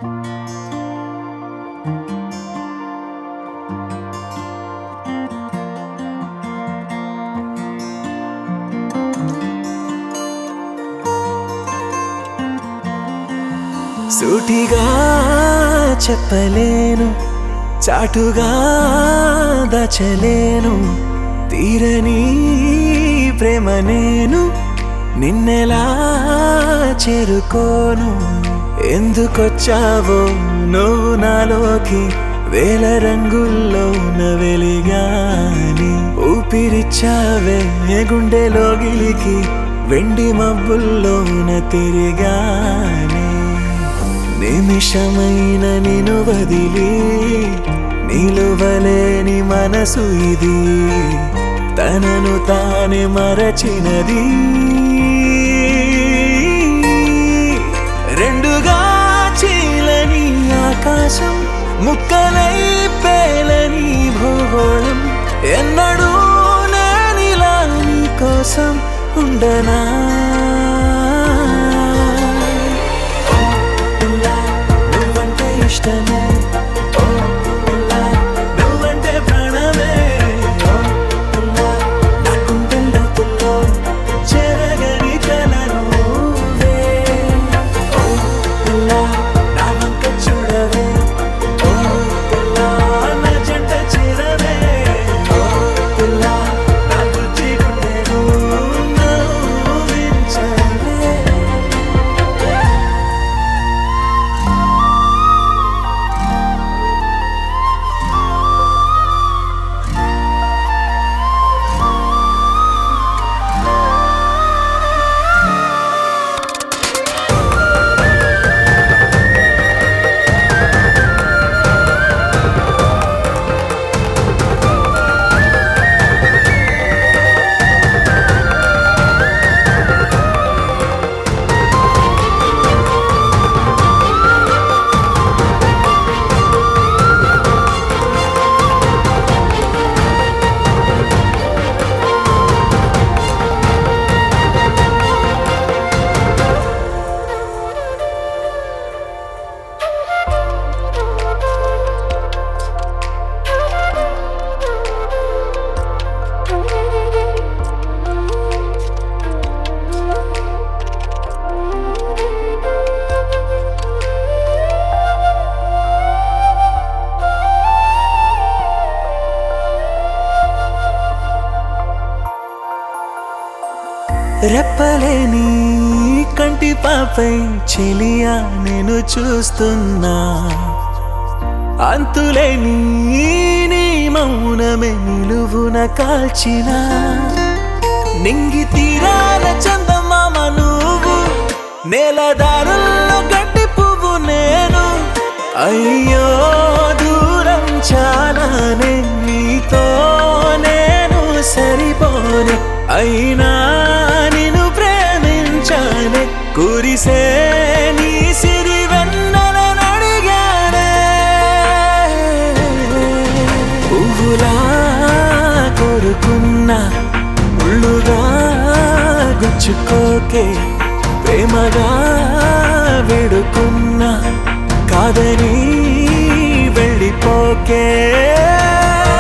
సూటిగా చెప్పలేను చాటుగా దచలేను తీరని ప్రేమ నేను నిన్నెలా చేరుకోను ఎందుకొచ్చావో నువ్వు నాలోకి వేల రంగుల్లో వెలిగాని ఊపిరిచ్చావే గుండెలో గిలికి వెండి మబ్బుల్లోన తిరిగాని నిమిషమైన నిను వదిలి నిలువలేని మనసు ఇది తనను తానే మరచినది రెండుగా చీలని ఆకాశం ముక్కలై పేలని భూగోళం ఎన్నడూ నేనిలా నీ కోసం ఉండనా ఓ పిల్ల, నువ్వంటే ఇష్టమే ఓ పిల్ల, నువ్వంటే ప్రాణమే ఓ పిల్ల, నా గుండె లోతుల్లో చెరగని కల నువ్వే. ఓ పిల్ల, నా వంక చూడవే ఓ పిల్ల, నా జంట చేరవే ఓ పిల్ల, నా బుజ్జి గుండెను నవ్వించవే. రెప్పలేని కంటి పాపై చెలియా నేను చూస్తున్నా అంతులేని నీ మౌనమే నిలువున కాల్చిన నింగి తీరాల చందమామ నువ్వు నేలదారుల్లో గడ్డి పువ్వు నేను అయ్యో దూరం చాలానే నీతో నేను సరిపోను అయినా నిన్ను ప్రేమించానే కురిసే నీ సిరి వెన్నెలను అడిగానే పువ్వులా కోరుకున్నా ముళ్ళుగా గుచ్చుకోకే ప్రేమగా వేడుకున్నా కాదని వెళ్ళిపోకే